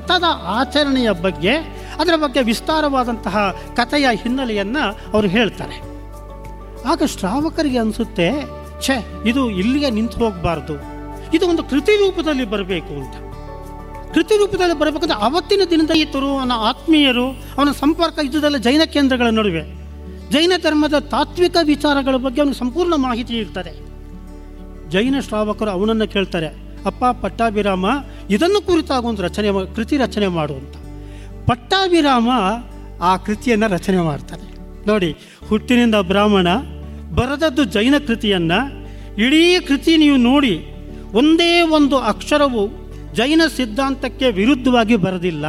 ವ್ರತದ ಆಚರಣೆಯ ಬಗ್ಗೆ ಅದರ ಬಗ್ಗೆ ವಿಸ್ತಾರವಾದಂತಹ ಕಥೆಯ ಹಿನ್ನೆಲೆಯನ್ನು ಅವರು ಹೇಳ್ತಾರೆ ಆಗ ಶ್ರಾವಕರಿಗೆ ಅನಿಸುತ್ತೆ ಛೇ ಇದು ಇಲ್ಲಿಗೆ ನಿಂತು ಹೋಗಬಾರ್ದು ಇದು ಒಂದು ಕೃತಿ ರೂಪದಲ್ಲಿ ಬರಬೇಕು ಅಂತ ಕೃತಿ ರೂಪದಲ್ಲಿ ಬರಬೇಕಂದ್ರೆ ಅವತ್ತಿನ ದಿನದ ಈತರು ಅವನ ಆತ್ಮೀಯರು ಅವನ ಸಂಪರ್ಕ ಇದ್ದುದೆಲ್ಲ ಜೈನ ಕೇಂದ್ರಗಳ ನಡುವೆ ಜೈನ ಧರ್ಮದ ತಾತ್ವಿಕ ವಿಚಾರಗಳ ಬಗ್ಗೆ ಅವನಿಗೆ ಸಂಪೂರ್ಣ ಮಾಹಿತಿ ಇರ್ತದೆ ಜೈನ ಶ್ರಾವಕರು ಅವನನ್ನು ಕೇಳ್ತಾರೆ ಅಪ್ಪ ಪಟ್ಟಾಭಿರಾಮ ಇದನ್ನು ಕುರಿತಾಗ ಒಂದು ರಚನೆ ಮಾ- ಕೃತಿ ರಚನೆ ಮಾಡು ಅಂತ ಪಟ್ಟಾಭಿರಾಮ ಆ ಕೃತಿಯನ್ನು ರಚನೆ ಮಾಡ್ತಾನೆ ನೋಡಿ ಹುಟ್ಟಿನಿಂದ ಬ್ರಾಹ್ಮಣ ಬರೆದದ್ದು ಜೈನ ಕೃತಿಯನ್ನು ಇಡೀ ಕೃತಿ ನೀವು ನೋಡಿ ಒಂದೇ ಒಂದು ಅಕ್ಷರವು ಜೈನ ಸಿದ್ಧಾಂತಕ್ಕೆ ವಿರುದ್ಧವಾಗಿ ಬರೆದಿಲ್ಲ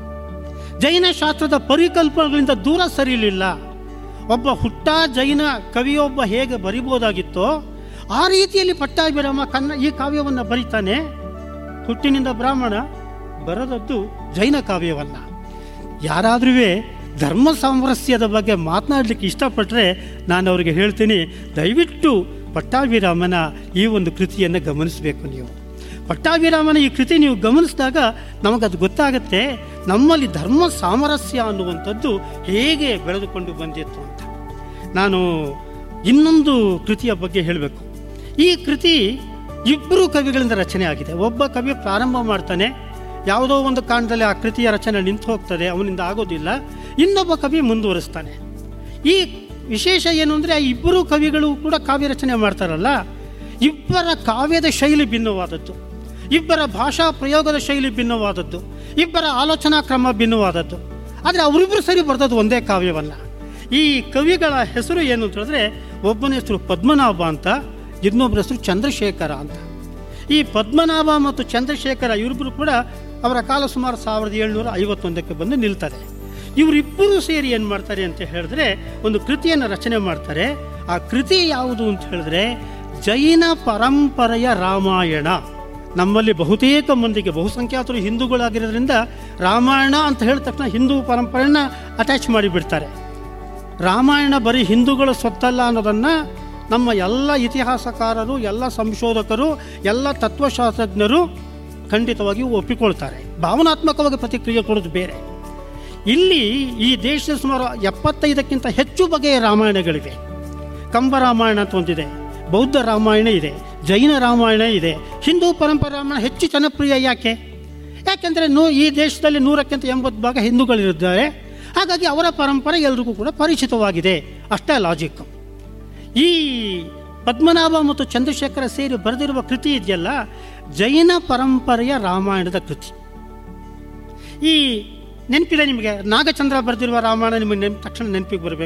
ಜೈನ ಶಾಸ್ತ್ರದ ಪರಿಕಲ್ಪನೆಗಳಿಂದ ದೂರ ಸರಿಲಿಲ್ಲ ಒಬ್ಬ ಹುಟ್ಟ ಜೈನ ಕವಿಯೊಬ್ಬ ಹೇಗೆ ಬರಿಬೋದಾಗಿತ್ತೋ ಆ ರೀತಿಯಲ್ಲಿ ಪಟ್ಟಾಭಿರಾಮ ಕನ್ನ ಈ ಕಾವ್ಯವನ್ನು ಬರೀತಾನೆ ಹುಟ್ಟಿನಿಂದ ಬ್ರಾಹ್ಮಣ ಬರೆದದ್ದು ಜೈನ ಕಾವ್ಯವಲ್ಲ ಯಾರಾದ್ರೂ ಧರ್ಮ ಸಾಮರಸ್ಯದ ಬಗ್ಗೆ ಮಾತನಾಡಲಿಕ್ಕೆ ಇಷ್ಟಪಟ್ಟರೆ ನಾನು ಅವರಿಗೆ ಹೇಳ್ತೀನಿ ದಯವಿಟ್ಟು ಪಟ್ಟಾಭಿರಾಮನ ಈ ಒಂದು ಕೃತಿಯನ್ನು ಗಮನಿಸಬೇಕು ನೀವು ಪಟ್ಟಾಭಿರಾಮನ ಈ ಕೃತಿ ನೀವು ಗಮನಿಸಿದಾಗ ನಮಗದು ಗೊತ್ತಾಗುತ್ತೆ ನಮ್ಮಲ್ಲಿ ಧರ್ಮ ಸಾಮರಸ್ಯ ಅನ್ನುವಂಥದ್ದು ಹೇಗೆ ಬೆಳೆದುಕೊಂಡು ಬಂದಿತ್ತು ಅಂತ ನಾನು ಇನ್ನೊಂದು ಕೃತಿಯ ಬಗ್ಗೆ ಹೇಳಬೇಕು ಈ ಕೃತಿ ಇಬ್ಬರು ಕವಿಗಳಿಂದ ರಚನೆ ಆಗಿದೆ ಒಬ್ಬ ಕವಿ ಪ್ರಾರಂಭ ಮಾಡ್ತಾನೆ ಯಾವುದೋ ಒಂದು ಕಾರಣದಲ್ಲಿ ಆ ಕೃತಿಯ ರಚನೆ ನಿಂತು ಹೋಗ್ತದೆ ಅವನಿಂದ ಆಗೋದಿಲ್ಲ ಇನ್ನೊಬ್ಬ ಕವಿ ಮುಂದುವರಿಸ್ತಾನೆ ಈ ವಿಶೇಷ ಏನು ಅಂದರೆ ಆ ಇಬ್ಬರು ಕವಿಗಳು ಕೂಡ ಕಾವ್ಯ ರಚನೆ ಮಾಡ್ತಾರಲ್ಲ ಇಬ್ಬರ ಕಾವ್ಯದ ಶೈಲಿ ಭಿನ್ನವಾದದ್ದು ಇಬ್ಬರ ಭಾಷಾ ಪ್ರಯೋಗದ ಶೈಲಿ ಭಿನ್ನವಾದದ್ದು ಇಬ್ಬರ ಆಲೋಚನಾ ಕ್ರಮ ಭಿನ್ನವಾದದ್ದು ಆದರೆ ಅವರಿಬ್ಬರು ಸರಿ ಬರೆದದ್ದು ಒಂದೇ ಕಾವ್ಯವಲ್ಲ ಈ ಕವಿಗಳ ಹೆಸರು ಏನು ಅಂತ ಹೇಳಿದ್ರೆ ಒಬ್ಬನ ಹೆಸರು ಪದ್ಮನಾಭ ಅಂತ ಇನ್ನೊಬ್ಬರ ಹೆಸರು ಚಂದ್ರಶೇಖರ ಅಂತ ಈ ಪದ್ಮನಾಭ ಮತ್ತು ಚಂದ್ರಶೇಖರ ಇವರಿಬ್ಬರು ಕೂಡ ಅವರ ಕಾಲ ಸುಮಾರು ಸಾವಿರದ ಏಳ್ನೂರ ಐವತ್ತೊಂದಕ್ಕೆ ಬಂದು ನಿಲ್ತಾರೆ ಇವರಿಬ್ಬರು ಸೇರಿ ಏನು ಮಾಡ್ತಾರೆ ಅಂತ ಹೇಳಿದ್ರೆ ಒಂದು ಕೃತಿಯನ್ನು ರಚನೆ ಮಾಡ್ತಾರೆ ಆ ಕೃತಿ ಯಾವುದು ಅಂತ ಹೇಳಿದ್ರೆ ಜೈನ ಪರಂಪರೆಯ ರಾಮಾಯಣ ನಮ್ಮಲ್ಲಿ ಬಹುತೇಕ ಮಂದಿಗೆ ಬಹುಸಂಖ್ಯಾತರು ಹಿಂದೂಗಳಾಗಿರೋದ್ರಿಂದ ರಾಮಾಯಣ ಅಂತ ಹೇಳಿದ ತಕ್ಷಣ ಹಿಂದೂ ಪರಂಪರೆಯನ್ನ ಅಟ್ಯಾಚ್ ಮಾಡಿಬಿಡ್ತಾರೆ ರಾಮಾಯಣ ಬರೀ ಹಿಂದೂಗಳ ಸ್ವತ್ತಲ್ಲ ಅನ್ನೋದನ್ನು ನಮ್ಮ ಎಲ್ಲ ಇತಿಹಾಸಕಾರರು ಎಲ್ಲ ಸಂಶೋಧಕರು ಎಲ್ಲ ತತ್ವಶಾಸ್ತ್ರಜ್ಞರು ಖಂಡಿತವಾಗಿಯೂ ಒಪ್ಪಿಕೊಳ್ತಾರೆ ಭಾವನಾತ್ಮಕವಾಗಿ ಪ್ರತಿಕ್ರಿಯೆ ಕೊಡೋದು ಬೇರೆ ಇಲ್ಲಿ ಈ ದೇಶದ ಸುಮಾರು ಎಪ್ಪತ್ತೈದಕ್ಕಿಂತ ಹೆಚ್ಚು ಬಗೆಯ ರಾಮಾಯಣಗಳಿವೆ ಕಂಬ ರಾಮಾಯಣ ಅಂತ ಒಂದಿದೆ ಬೌದ್ಧ ರಾಮಾಯಣ ಇದೆ ಜೈನ ರಾಮಾಯಣ ಇದೆ ಹಿಂದೂ ಪರಂಪರೆ ರಾಮಾಯಣ ಹೆಚ್ಚು ಜನಪ್ರಿಯ ಯಾಕೆ ಯಾಕೆಂದರೆ ನೂ ಈ ದೇಶದಲ್ಲಿ ನೂರಕ್ಕಿಂತ ಎಂಬತ್ತು ಭಾಗ ಹಿಂದೂಗಳಿದ್ದಾರೆ ಹಾಗಾಗಿ ಅವರ ಪರಂಪರೆ ಎಲ್ರಿಗೂ ಕೂಡ ಪರಿಚಿತವಾಗಿದೆ ಅಷ್ಟೇ ಲಾಜಿಕ್ ಈ ಪದ್ಮನಾಭ ಮತ್ತು ಚಂದ್ರಶೇಖರ ಸೇರಿ ಬರೆದಿರುವ ಕೃತಿ ಇದೆಯಲ್ಲ ಜೈನ ಪರಂಪರೆಯ ರಾಮಾಯಣದ ಕೃತಿ ಈ ನೆನಪಿದೆ ನಿಮಗೆ ನಾಗಚಂದ್ರ ಬರೆದಿರುವ ರಾಮಾಯಣ ನಿಮಗೆ ನೆನಪು ತಕ್ಷಣ ನೆನಪಿಗೆ ಬರಬೇಕು